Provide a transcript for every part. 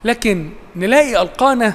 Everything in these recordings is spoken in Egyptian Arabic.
لكن نلاقي القانا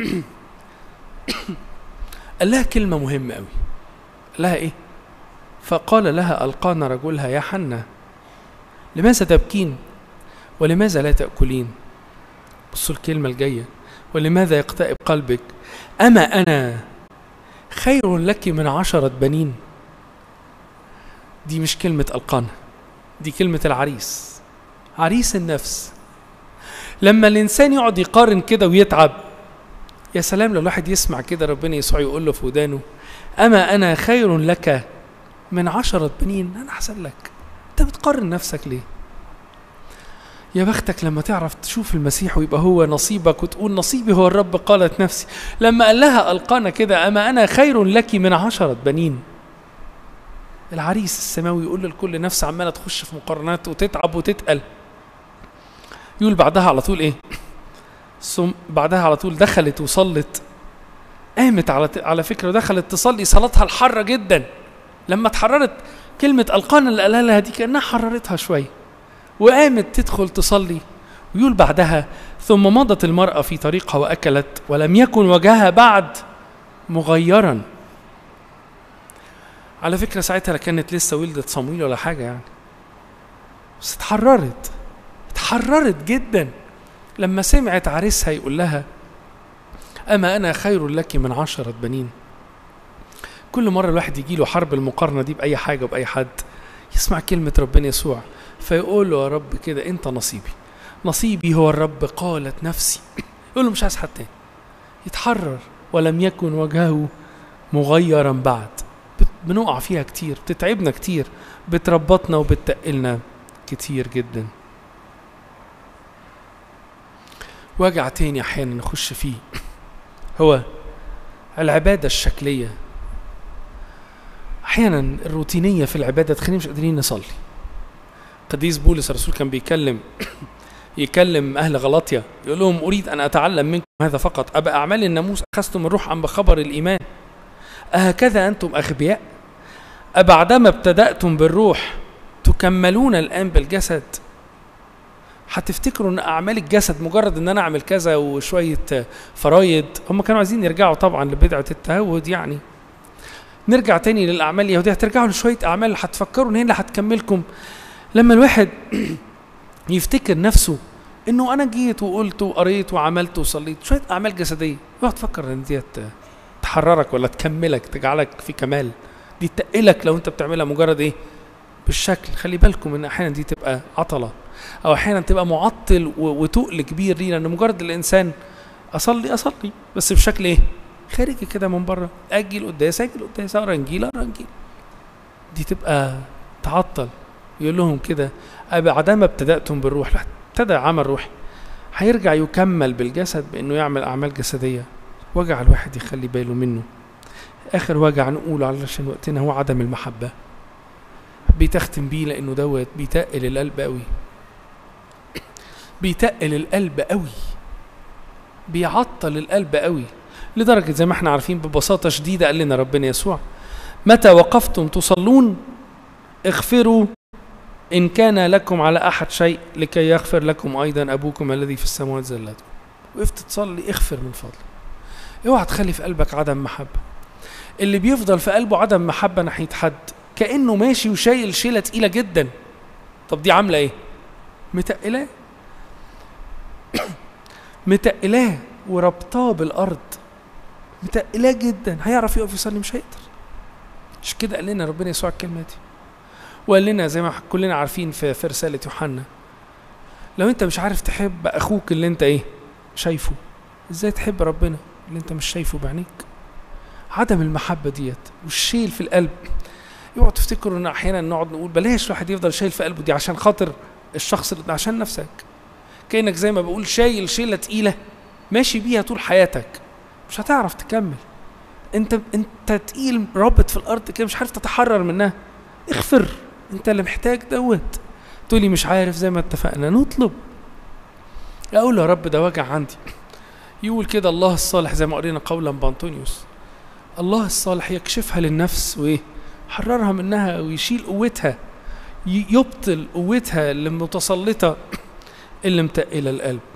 قال لها كلمه مهمه قوي قال لها ايه فقال لها القانا رجلها يا حنه لماذا تبكين ولماذا لا تاكلين بصوا الكلمه الجايه ولماذا يقتئب قلبك اما انا خير لك من عشره بنين دي مش كلمه القانا دي كلمه العريس عريس النفس لما الانسان يقعد يقارن كده ويتعب يا سلام لو الواحد يسمع كده ربنا يسوع يقول له في ودانه اما انا خير لك من عشرة بنين انا احسن لك انت بتقارن نفسك ليه يا بختك لما تعرف تشوف المسيح ويبقى هو نصيبك وتقول نصيبي هو الرب قالت نفسي لما قال لها القانا كده اما انا خير لك من عشرة بنين العريس السماوي يقول لكل نفس عماله تخش في مقارنات وتتعب وتتقل يقول بعدها على طول ايه ثم بعدها على طول دخلت وصلت قامت على على فكره دخلت تصلي صلاتها الحاره جدا لما اتحررت كلمه القانا اللي قالها لها دي كانها حررتها شويه وقامت تدخل تصلي ويقول بعدها ثم مضت المراه في طريقها واكلت ولم يكن وجهها بعد مغيرا على فكره ساعتها لا كانت لسه ولدت صمويل ولا حاجه يعني بس اتحررت اتحررت جدا لما سمعت عريسها يقول لها أما أنا خير لك من عشرة بنين كل مرة الواحد يجي له حرب المقارنة دي بأي حاجة وبأي حد يسمع كلمة ربنا يسوع فيقول له يا رب كده أنت نصيبي نصيبي هو الرب قالت نفسي يقول له مش عايز حد تاني يتحرر ولم يكن وجهه مغيرا بعد بنقع فيها كتير بتتعبنا كتير بتربطنا وبتقلنا كتير جدا وجع تاني احيانا نخش فيه هو العباده الشكليه احيانا الروتينيه في العباده تخلينا مش قادرين نصلي قديس بولس الرسول كان بيكلم يكلم اهل غلطيا يقول لهم اريد ان اتعلم منكم هذا فقط ابا اعمال الناموس اخذتم الروح عن بخبر الايمان اهكذا انتم اغبياء ابعدما ابتداتم بالروح تكملون الان بالجسد هتفتكروا ان اعمال الجسد مجرد ان انا اعمل كذا وشويه فرايد هم كانوا عايزين يرجعوا طبعا لبدعه التهود يعني نرجع تاني للاعمال اليهوديه هترجعوا لشويه اعمال هتفكروا ان هي اللي هتكملكم لما الواحد يفتكر نفسه انه انا جيت وقلت وقريت وعملت وصليت شويه اعمال جسديه اوعى تفكر ان دي تحررك ولا تكملك تجعلك في كمال دي تقلك لو انت بتعملها مجرد ايه بالشكل خلي بالكم ان احيانا دي تبقى عطله او احيانا تبقى معطل وتقل كبير لينا ان مجرد الانسان اصلي اصلي بس بشكل ايه خارجي كده من بره اجي القداس اجي القداس اقرا انجيل اقرا انجيل دي تبقى تعطل يقول لهم كده بعدما ابتداتم بالروح ابتدى عمل روحي هيرجع يكمل بالجسد بانه يعمل اعمال جسديه وجع الواحد يخلي باله منه اخر وجع نقوله علشان وقتنا هو عدم المحبه بيتختم بيه لانه دوت بيتقل القلب قوي بيتقل القلب قوي بيعطل القلب قوي لدرجة زي ما احنا عارفين ببساطة شديدة قال لنا ربنا يسوع متى وقفتم تصلون اغفروا إن كان لكم على أحد شيء لكي يغفر لكم أيضا أبوكم الذي في السماوات زلتكم وقفت تصلي اغفر من فضلك اوعى تخلي في قلبك عدم محبة اللي بيفضل في قلبه عدم محبة ناحية حد كأنه ماشي وشايل شيلة تقيلة جدا طب دي عاملة ايه؟ متقلاه متقلاه وربطاه بالارض متقلاه جدا هيعرف يقف يصلي مش هيقدر مش كده قال لنا ربنا يسوع الكلمه دي وقال لنا زي ما كلنا عارفين في, في رساله يوحنا لو انت مش عارف تحب اخوك اللي انت ايه شايفه ازاي تحب ربنا اللي انت مش شايفه بعينيك عدم المحبه ديت والشيل في القلب اوعوا تفتكروا ان احيانا نقعد نقول بلاش الواحد يفضل شايل في قلبه دي عشان خاطر الشخص اللي عشان نفسك كانك زي ما بقول شايل شيله تقيله ماشي بيها طول حياتك مش هتعرف تكمل انت انت تقيل رابط في الارض كده مش عارف تتحرر منها اغفر انت اللي محتاج دوت تقولي مش عارف زي ما اتفقنا نطلب اقول يا رب ده وجع عندي يقول كده الله الصالح زي ما قرينا قولا بانطونيوس الله الصالح يكشفها للنفس وايه يحررها منها ويشيل قوتها يبطل قوتها اللي متسلطه اللي متقله القلب